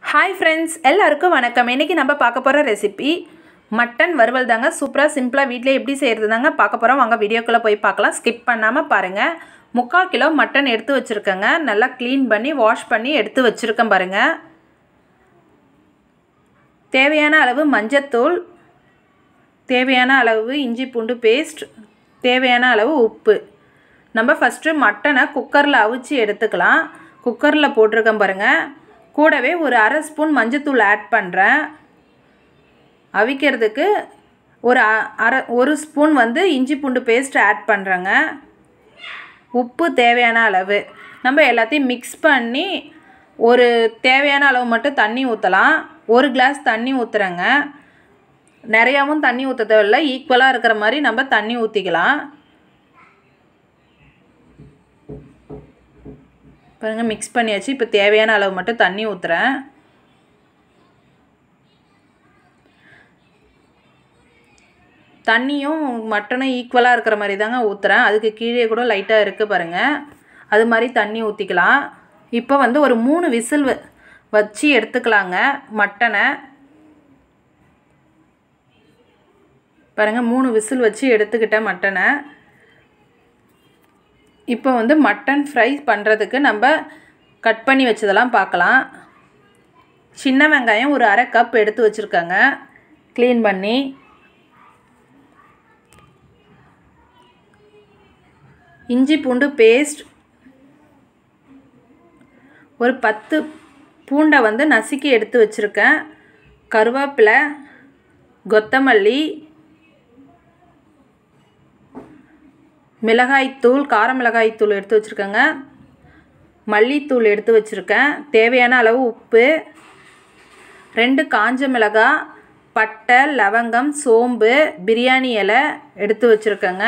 hi friends எல்லாருக்கும் வணக்கம் இன்றைக்கி நம்ம பார்க்க போகிற ரெசிபி மட்டன் வறுவல் தாங்க சூப்பராக சிம்பிளாக வீட்டில் எப்படி செய்கிறது தாங்க பார்க்க போகிறோம் வாங்க வீடியோக்குள்ளே போய் பார்க்கலாம் ஸ்கிப் பண்ணாமல் பாருங்கள் முக்கால் கிலோ மட்டன் எடுத்து வச்சுருக்கேங்க நல்லா க்ளீன் பண்ணி வாஷ் பண்ணி எடுத்து வச்சுருக்கேன் பாருங்கள் தேவையான அளவு மஞ்சத்தூள் தேவையான அளவு இஞ்சி பூண்டு பேஸ்ட் தேவையான அளவு உப்பு நம்ம ஃபஸ்ட்டு மட்டனை குக்கரில் அவிச்சு எடுத்துக்கலாம் குக்கரில் போட்டிருக்கேன் பாருங்கள் கூடவே ஒரு அரை ஸ்பூன் மஞ்சத்தூள் ஆட் பண்ணுறேன் அவிக்கிறதுக்கு ஒரு அ- அரை ஒரு ஸ்பூன் வந்து இஞ்சி பூண்டு பேஸ்ட் ஆட் பண்ணுறேங்க உப்பு தேவையான அளவு நம்ம எல்லாத்தையும் மிக்ஸ் பண்ணி ஒரு தேவையான அளவு மட்டும் தண்ணி ஊற்றலாம் ஒரு கிளாஸ் தண்ணி ஊற்றுறேங்க நிறையாவும் தண்ணி ஊற்ற தேவையில்ல ஈக்குவலாக இருக்கிற மாதிரி நம்ம தண்ணி ஊற்றிக்கலாம் பாருங்கள் மிக்ஸ் பண்ணியாச்சு இப்போ தேவையான அளவு மட்டும் தண்ணி ஊற்றுறேன் தண்ணியும் மட்டனும் ஈக்குவலாக இருக்கிற மாதிரி தாங்க ஊற்றுறேன் அதுக்கு கீழே கூட லைட்டாக இருக்குது பாருங்கள் அது மாதிரி தண்ணி ஊற்றிக்கலாம் இப்போ வந்து ஒரு மூணு விசில் வ- வச்சு எடுத்துக்கலாங்க மட்டனை பாருங்கள் மூணு விசில் வச்சு எடுத்துக்கிட்டேன் மட்டனை இப்போ வந்து மட்டன் ஃப்ரை பண்ணுறதுக்கு நம்ம கட் பண்ணி வச்சதெல்லாம் பார்க்கலாம் சின்ன வெங்காயம் ஒரு அரை கப் எடுத்து வச்சுருக்காங்க க்ளீன் பண்ணி இஞ்சி பூண்டு பேஸ்ட் ஒரு பத்து பூண்டை வந்து நசுக்கி எடுத்து வச்சுருக்கேன் கருவேப்பிலை கொத்தமல்லி மிளகாய்த்தூள் கார மிளகாய்த்தூள் எடுத்து வச்சுருக்கேங்க மல்லித்தூள் எடுத்து வச்சுருக்கேன் தேவையான அளவு உப்பு ரெண்டு காஞ்ச மிளகாய் பட்டை லவங்கம் சோம்பு பிரியாணி இலை எடுத்து வச்சுருக்கேங்க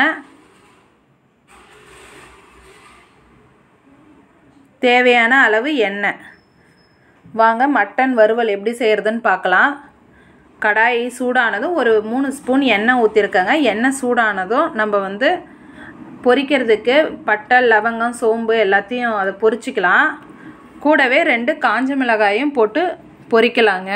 தேவையான அளவு எண்ணெய் வாங்க மட்டன் வறுவல் எப்படி செய்கிறதுன்னு பார்க்கலாம் கடாய் சூடானதும் ஒரு மூணு ஸ்பூன் எண்ணெய் ஊற்றிருக்கேங்க எண்ணெய் சூடானதும் நம்ம வந்து பொரிக்கிறதுக்கு பட்டை லவங்கம் சோம்பு எல்லாத்தையும் அதை பொரிச்சிக்கலாம் கூடவே ரெண்டு காஞ்ச மிளகாயும் போட்டு பொரிக்கலாங்க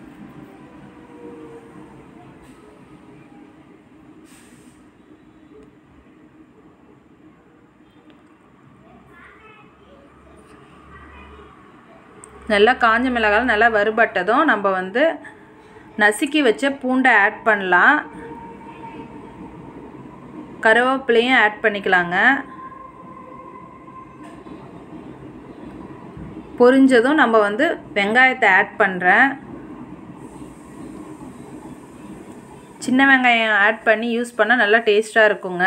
நல்லா காஞ்ச மிளகாய் நல்லா வறுபட்டதும் நம்ம வந்து நசுக்கி வச்ச பூண்டை ஆட் பண்ணலாம் கருவேப்பிலையும் ஆட் பண்ணிக்கலாங்க பொரிஞ்சதும் நம்ம வந்து வெங்காயத்தை ஆட் பண்ணுறேன் சின்ன வெங்காயம் ஆட் பண்ணி யூஸ் பண்ணால் நல்லா டேஸ்ட்டாக இருக்குங்க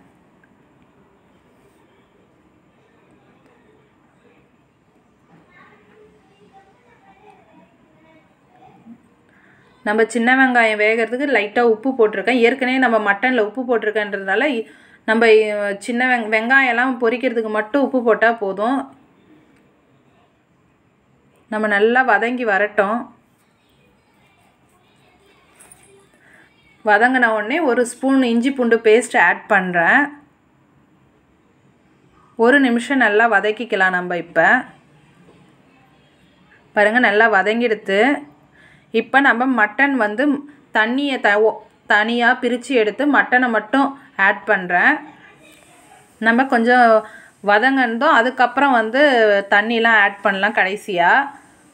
நம்ம சின்ன வெங்காயம் வேகிறதுக்கு லைட்டாக உப்பு போட்டிருக்கேன் ஏற்கனவே நம்ம மட்டனில் உப்பு போட்டிருக்கேன்றதுனால இ- நம்ம இ- சின்ன வெங் வெங்காயம்லாம் பொரிக்கிறதுக்கு மட்டும் உப்பு போட்டால் போதும் நம்ம நல்லா வதங்கி வரட்டும் வதங்கின உடனே ஒரு ஸ்பூன் இஞ்சி பூண்டு பேஸ்ட் ஆட் பண்ணுறேன் ஒரு நிமிஷம் நல்லா வதக்கிக்கலாம் நம்ம இப்போ பாருங்கள் நல்லா வதங்கிடுத்து இப்போ நம்ம மட்டன் வந்து தண்ணியை த தனியாக பிரித்து எடுத்து மட்டனை மட்டும் ஆட் பண்ணுறேன் நம்ம கொஞ்சம் வதங்கனதும் அதுக்கப்புறம் வந்து தண்ணிலாம் ஆட் பண்ணலாம் கடைசியாக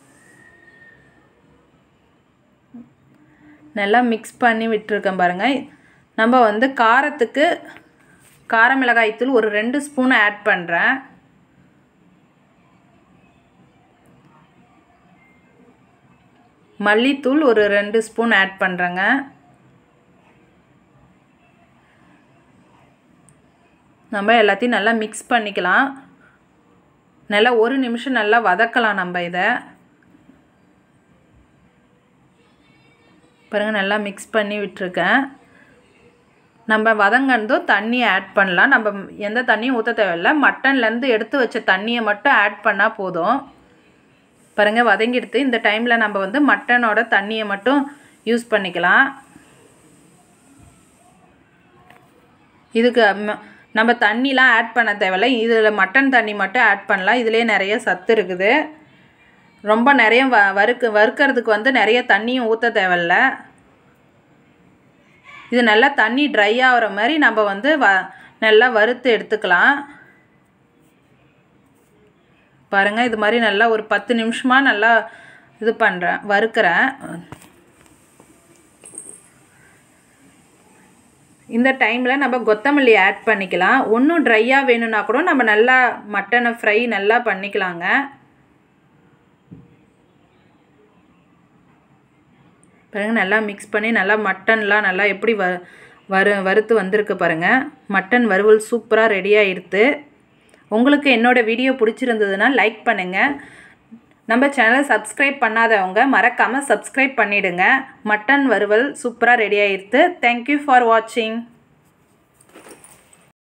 நல்லா மிக்ஸ் பண்ணி விட்டுருக்கேன் பாருங்கள் நம்ம வந்து காரத்துக்கு கார மிளகாய்த்தூள் ஒரு ரெண்டு ஸ்பூன் ஆட் பண்ணுறேன் மல்லித்தூள் ஒரு ரெண்டு ஸ்பூன் ஆட் பண்ணுறேங்க நம்ம எல்லாத்தையும் நல்லா மிக்ஸ் பண்ணிக்கலாம் நல்லா ஒரு நிமிஷம் நல்லா வதக்கலாம் நம்ம இதை பாருங்கள் நல்லா மிக்ஸ் பண்ணி விட்டுருக்கேன் நம்ம வதங்கனதும் தண்ணி ஆட் பண்ணலாம் நம்ம எந்த தண்ணியும் ஊற்ற தேவையில்ல மட்டன்லேருந்து எடுத்து வச்ச தண்ணியை மட்டும் ஆட் பண்ணால் போதும் பாருங்கள் வதங்கிடுத்து இந்த டைமில் நம்ம வந்து மட்டனோட தண்ணியை மட்டும் யூஸ் பண்ணிக்கலாம் இதுக்கு ம- நம்ம தண்ணிலாம் ஆட் பண்ண தேவையில்ல இதில் மட்டன் தண்ணி மட்டும் ஆட் பண்ணலாம் இதுலேயே நிறைய சத்து இருக்குது ரொம்ப நிறைய வ வறுக்கு வறுக்கிறதுக்கு வந்து நிறைய தண்ணியும் ஊற்ற தேவையில்ல இது நல்லா தண்ணி ட்ரை ஆகிற மாதிரி நம்ம வந்து வ நல்லா வறுத்து எடுத்துக்கலாம் பாருங்கள் இது மாதிரி நல்லா ஒரு பத்து நிமிஷமாக நல்லா இது பண்ணுறேன் வறுக்கிறேன் இந்த டைமில் நம்ம கொத்தமல்லி ஆட் பண்ணிக்கலாம் ஒன்றும் ட்ரையாக வேணும்னா கூட நம்ம நல்லா மட்டனை ஃப்ரை நல்லா பண்ணிக்கலாங்க பாருங்கள் நல்லா மிக்ஸ் பண்ணி நல்லா மட்டன்லாம் நல்லா எப்படி வ வறு வறுத்து வந்திருக்கு பாருங்கள் மட்டன் வறுவல் சூப்பராக ரெடி ஆகிடுது உங்களுக்கு என்னோடய வீடியோ பிடிச்சிருந்ததுன்னா லைக் பண்ணுங்கள் நம்ம சேனலை சப்ஸ்கிரைப் பண்ணாதவங்க மறக்காமல் சப்ஸ்கிரைப் பண்ணிவிடுங்க மட்டன் வறுவல் சூப்பராக ரெடி ஆகிடுது தேங்க்யூ ஃபார் வாட்சிங்